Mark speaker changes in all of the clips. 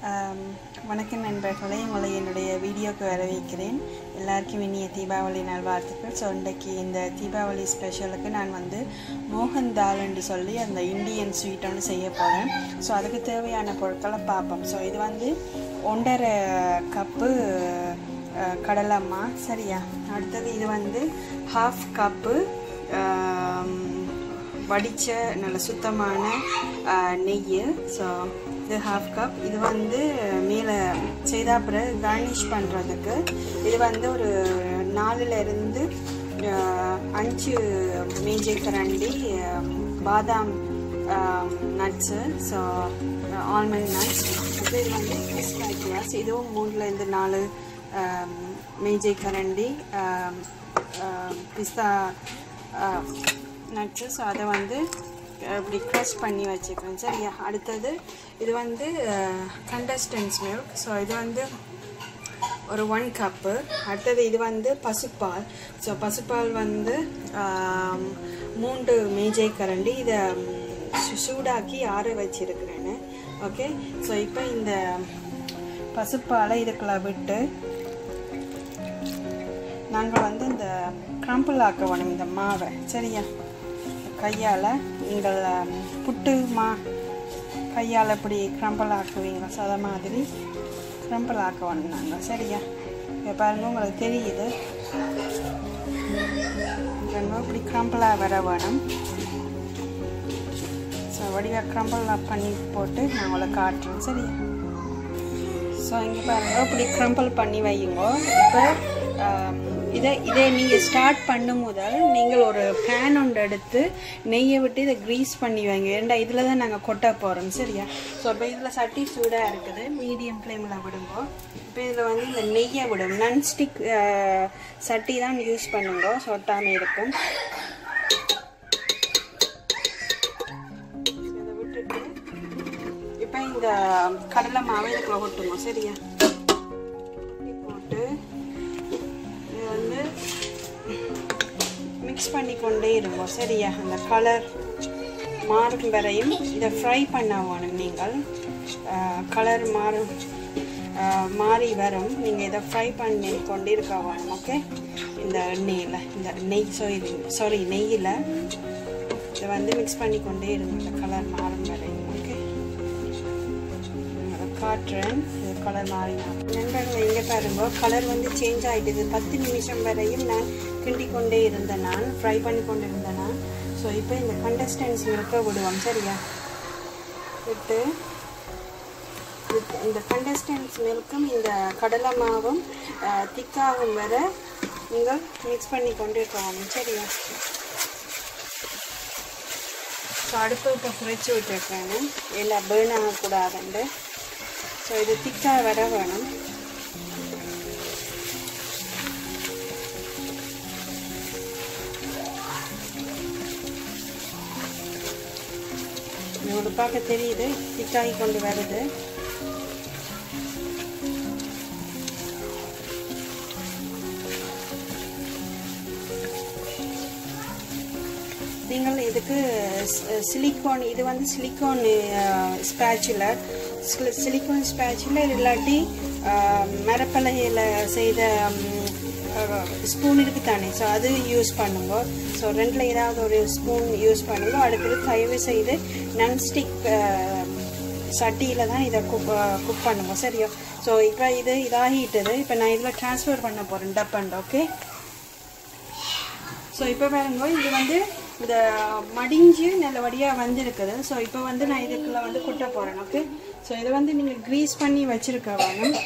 Speaker 1: ஆம், வணக்கம் நண்பர்களே உங்களை என்னுடைய வீடியோக்கு வரவேற்கிறேன் எல்லாருக்கும் இனிய தீபாவளி நல்வாழ்த்துக்கள் ஸோ இன்றைக்கு இந்த தீபாவளி ஸ்பெஷலுக்கு நான் வந்து மோகன் தால்ன்னு சொல்லி அந்த இந்தியன் ஸ்வீட் ஒன்று செய்ய போகிறேன் ஸோ அதுக்கு தேவையான பொருட்களை பார்ப்போம் ஸோ இது வந்து ஒன்றரை கப்பு அஹ், கடலம்மா சரியா அடுத்தது இது வந்து ஹாஃப் கப்பு வடித்த நல்ல சுத்தமான ஆஹ், நெய் ஸோ இது ஹாஃப் கப் இது வந்து மேலே செய்தா பிறகு கார்னிஷ் பண்ணுறதுக்கு இது வந்து ஒரு நாலுலேருந்து அஞ்சு மேஜை கரண்டி ஆஹ், பாதாம் நட்ஸு ஸோ ஆல்மண்ட் நட்ஸ் இது வந்து பிஸ்காக்கியாஸ் இதுவும் மூணுலேருந்து நாலு ஆஹ், மேஜை கரண்டி பிஸ்தா நட்ஸு ஸோ அதை வந்து இப்படி க்ரஷ் பண்ணி வச்சுக்கிறேன் சரியா அடுத்தது இது வந்து கண்டஸ்டன்ஸ் மில்க் ஸோ இது வந்து ஒரு ஒன் கப்பு அடுத்தது இது வந்து பசுப்பால் ஸோ பசுப்பால் வந்து ஆம், மூன்று மேஜை கரண்டி இதை சு- சூடாக்கி ஆற வச்சிருக்கிறேன்னு ஓகே ஸோ இப்போ இந்த பசுப்பாலை இதுக்குள்ள விட்டு நாங்கள் வந்து இந்த க்ரம்பிள் ஆக்க வேணும் இந்த மாவை சரியா கையால் நீங்கள் ஆம், புட்டு மா கையால் இப்படி க்ரம்பிள் ஆக்குவீங்க ஸோ அதை மாதிரி க்ரம்பிள் ஆக்க வேணும் நாங்கள் சரியா இப்போ பாருங்க உங்களுக்கு தெரியுது பாருங்க இப்படி க்ரம்பிளாக வர வேணும் ஸோ வடிவாக க்ரம்பிளாக பண்ணி போட்டு நான் உங்களை காட்டுறேன் சரியா ஸோ இங்கே பாருங்க இப்படி க்ரம்பிள் பண்ணி வையுங்க இப்போ ஆம், இதை இதை நீங்கள் ஸ்டார்ட் பண்ணும் முதல் நீங்கள் ஒரு பேன் ஒன்று எடுத்து நெய்யை விட்டு இதை க்ரீஸ் பண்ணி வைங்க ஏன்டா இதில் தான் நாங்கள் கொட்ட போகிறோம் சரியா ஸோ இப்போ இதில் சட்டி சூடாக இருக்குது மீடியம் ஃப்ளேமில் விடுங்க இப்போ இதில் வந்து இந்த நெய்யை விடும் நன்ஸ்டிக் சட்டி தான் யூஸ் பண்ணுங்க சொட்டாமல் இருக்கும் இதை விட்டுட்டு இப்போ இந்த கடலை மாவை இதுக்குள்ள கொட்டுங்க சரியா கொட்டி போட்டு இது வந்து மிக்ஸ் பண்ணி கொண்டே இருங்க சரியா அந்த கலர் மாறும் வரையும் இதை ஃப்ரை பண்ண வேணும் நீங்கள் கலர் மாறும் ஆஹ், மாறி வரும் நீங்கள் இதை ஃப்ரை பண்ணி கொண்டு இருக்க வேணும் ஓகே இந்த எண்ணெயில் இந்த நெய் சாரி சாரி நெய்யில் இதை வந்து மிக்ஸ் பண்ணி கொண்டே இருங்க இந்த கலர் மாறும் வரையும் ஓகே அதை காட்டுறேன் இது கலர் மாறினா நண்பர்கள் எங்கே பாருங்க கலர் வந்து சேஞ்ச் ஆகிட்டுது பத்து நிமிஷம் வரையும் நான் கிண்டி கொண்டே இருந்தேன் நான் ஃப்ரை பண்ணி கொண்டு இருந்தேன் நான் ஸோ இப்போ இந்த கண்டஸ்டன்ஸ் இருக்க விடுவோம் சரியா விட்டு இது- இந்த கண்டஸ்டன்ஸ் மில்க்கும் இந்த கடலை மாவும் திக்காகும் வரை நீங்கள் மிக்ஸ் பண்ணி கொண்டு இருக்கணும் சரியா ஸோ அடுப்பு இப்போ குறைச்சி விட்டுருக்கேன் எல்லாம் பேர்ன் ஆகக்கூடாதுண்டு ஸோ இது திக்காக வர வேணும் உங்களுக்கு பார்க்க தெரியுது திக்காகி கொண்டு வருது நீங்கள் இதுக்கு சிலிக்கான் இது வந்து சிலிக்கான் ஸ்பேச்சுலர் சிலிக்கான் ஸ்பேச்சுலர் இல்லாட்டி மரப்பலகையில் செய்த ஸ்பூன் இருக்கு தானே ஸோ அது யூஸ் பண்ணுங்க ஸோ ரெண்டில் ஏதாவது ஒரு ஸ்பூன் யூஸ் பண்ணுங்க அடுத்தது தயவு செய்து நன்ஸ்டிக் சட்டியில் தான் இதை குக் குக் பண்ணுங்க சரியா ஸோ இப்போ இது இதாகிட்டது இப்போ நான் இதில் ட்ரான்ஸ்ஃபர் பண்ண போகிறேன் டப்பண்ட் ஓகே ஸோ இப்போ பாருங்க இது வந்து இந்த மடிஞ்சு நல்லபடியாக வந்திருக்குது ஸோ இப்போ வந்து நான் இதுக்குள்ள வந்து கொட்ட போகிறேன் ஓகே ஸோ இதை வந்து நீங்கள் க்ரீஸ் பண்ணி வச்சிருக்க வேணும்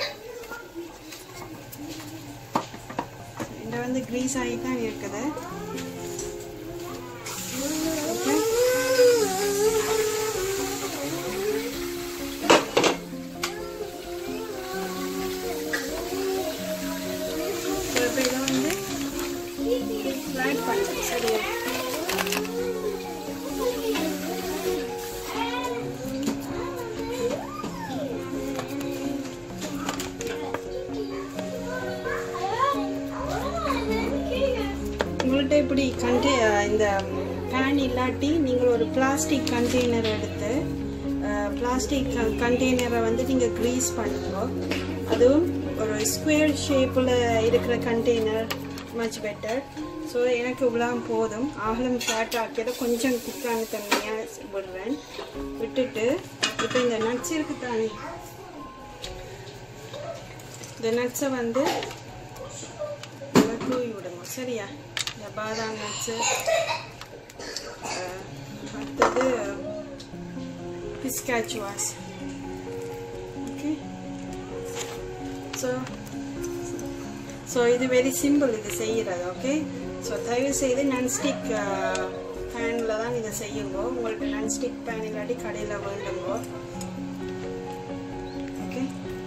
Speaker 1: இந்த வந்து க்ரீஸ் ஆகி தான் இருக்குது ஓகே ஸோ இப்போ இதை வந்து ஃப்ளாட் பண்ணுறேன் சரியா உங்கள்கிட்ட இப்படி கண்டே இந்த பேன் இல்லாட்டி நீங்கள் ஒரு பிளாஸ்டிக் கண்டெய்னர் எடுத்து பிளாஸ்டிக் கண்டெய்னரை வந்து நீங்கள் க்ரீஸ் பண்ணுங்க அதுவும் ஒரு ஸ்கொயர் ஷேப்பில் இருக்கிற கண்டெய்னர் மச் பெட்டர் ஸோ எனக்கு இவ்வளோ போதும் ஆகலம் ஃப்ளாட் ஆக்கியதை கொஞ்சம் குக்கான தண்ணியாக விடுறேன் விட்டுட்டு இப்போ இந்த நட்ஸ் இருக்கு தானே இந்த நட்ஸை வந்து நல்லா தூவி விடுங்க சரியா இந்த பாதாம் நட்ஸு அடுத்தது பிஸ்காச்சுவாஸ் ஓகே ஸோ ஸோ இது வெரி சிம்பிள் இது செய்கிறது ஓகே ஸோ தயவு செய்து நான்ஸ்டிக் பேனில் தான் இதை செய்யுங்க உங்களுக்கு நான்ஸ்டிக் பேன் இல்லாட்டி கடையில் வேண்டுங்கோ ஓகே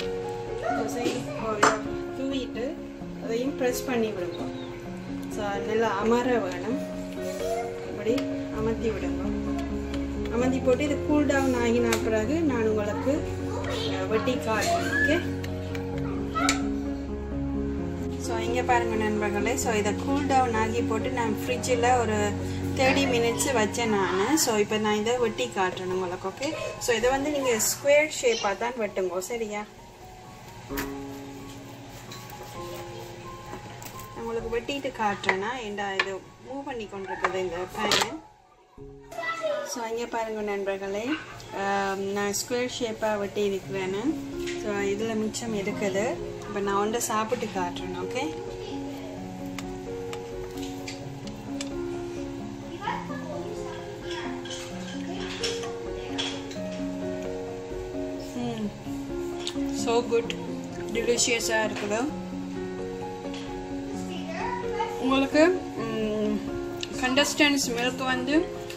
Speaker 1: தூவிட்டு அதையும் ப்ரெஸ் பண்ணி விடுங்க ஸோ நல்லா அமர வேணும் இப்படி அமர்த்தி விடுங்க அமர்த்தி போட்டு இது கூல் டவுன் ஆகின பிறகு நான் உங்களுக்கு வெட்டி காட்டுறேன் ஓகே ஸோ இங்கே பாருங்கள் நண்பர்களே ஸோ இதை கூல் டவுன் ஆகி போட்டு நான் ஃப்ரிட்ஜில் ஒரு தேர்ட்டி மினிட்ஸ் வச்சேன் நான் ஸோ இப்போ நான் இதை வெட்டி காட்டுறேன் உங்களுக்கு ஓகே ஸோ இதை வந்து நீங்கள் ஸ்கொயர் ஷேப்பாக தான் வெட்டுங்க சரியா உங்களுக்கு வெட்டிட்டு காட்டுறேன்னா ஏண்டா இது மூவ் பண்ணி கொண்டிருக்குது இந்த பேனு ஸோ இங்கே பாருங்கள் நண்பர்களே நான் ஸ்கொயர் ஷேப்பாக வெட்டி இருக்கிறேன்னு ஸோ இதில் மிச்சம் இருக்குது இப்போ நான் வந்து சாப்பிட்டு காட்டுறேன் ஓகே ஸோ குட் டெலிஷியஸாக இருக்குது உங்களுக்கு கண்டஸ்டன்ஸ் மில்க் வந்து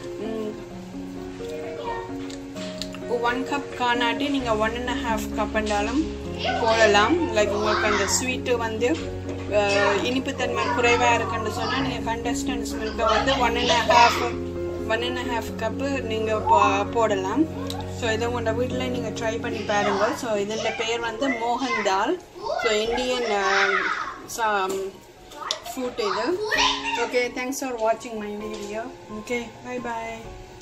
Speaker 1: ஒன் கப் காணாட்டி நீங்கள் ஒன் அண்ட் ஹாஃப் கப் இருந்தாலும் போடலாம் லைக் உங்களுக்கு அந்த ஸ்வீட்டு வந்து இனிப்புத்தன்மை குறைவாக இருக்குன்னு சொன்னால் நீங்கள் கண்டஸ்டன்ஸ் மில்கை வந்து one and half one and half cup நீங்கள் போ போடலாம் ஸோ இதை உங்களோட வீட்டில் நீங்கள் ட்ரை பண்ணி பாருங்கள் ஸோ இதோட பேர் வந்து மோகன் தால் ஸோ இந்தியன் ஃபுட் இது ஓகே தேங்க்ஸ் ஃபார் வாட்சிங் my video okay bye bye